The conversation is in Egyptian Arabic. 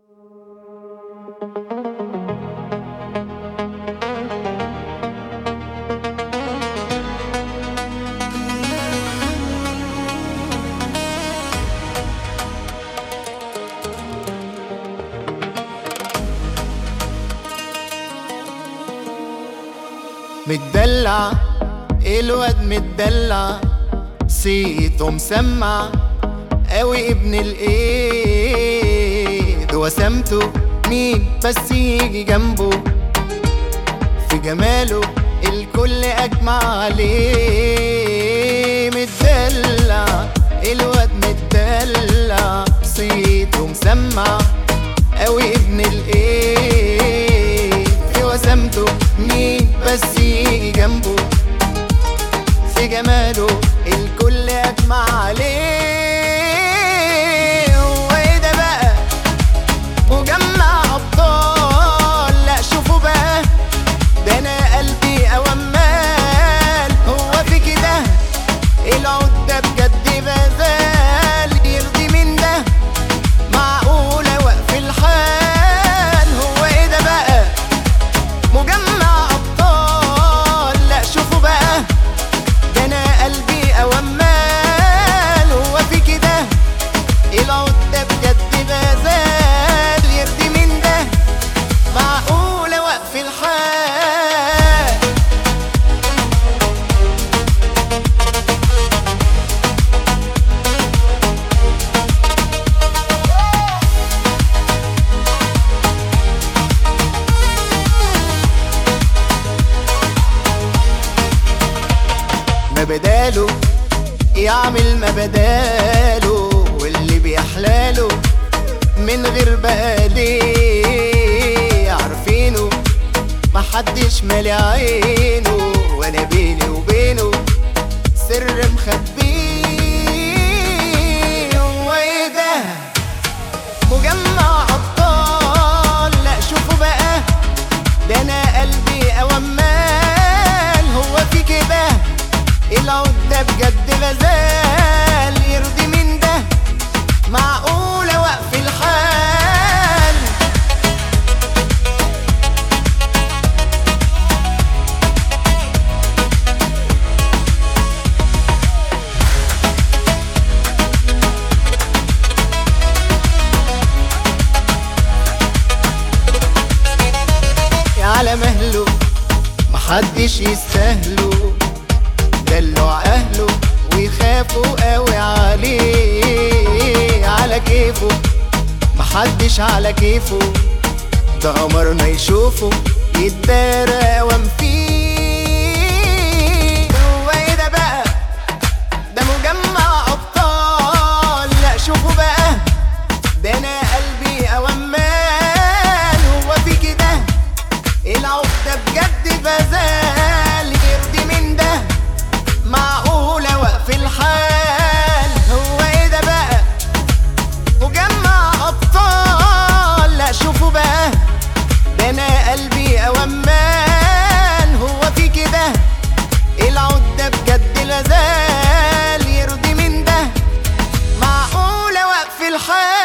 متدلع الواد متدلع صيته مسمع قوي ابن الايد وسمته مين بس يجي جنبه في جماله الكل اجمع عليه متدلع الواد متدلع صيته مسمع قوي ابن الايه في وسمته مين بس يجي جنبه في جماله الكل اجمع عليه هو ايه ده بقى مجمع ابطال لا شوفوا بقى ده انا قلبي اومال هو في كده العود ده بجد بزال يرضي من ده معقولة وقف الحال هو ايه ده بقى مجمع ابطال لا شوفوا بقى ده انا قلبي اومال هو في كده العود ده بجد بزال يرضي من ده معقولة وقف الحال ما بداله يعمل ما بداله واللي بيحلاله من غير بقى ليه عارفينه محدش مالي عينه وانا بيني وبينه سر مخبيه هو ايه ده مجمع ابطال لا شوفوا بقى ده انا قلبي اومال هو في كده العود ده بجد غزال يرضي من ده معقولة وقف الحال على مهله محدش يستاهله دلع اهله ويخافوا قوي عليه على كيفه محدش على كيفه ده قمرنا يشوفه يتدارى وام فيه هو ايه ده بقى ده مجمع ابطال لا شوفوا بقى ده انا قلبي اومال هو في كده العود ده بجد بزال يرضي من ده معقولة وقف الحال هو ايه ده بقى مجمع ابطال لا شوفوا بقى ده انا قلبي اومال هو في كده العود ده بجد لازال يرضي من ده معقولة وقف الحال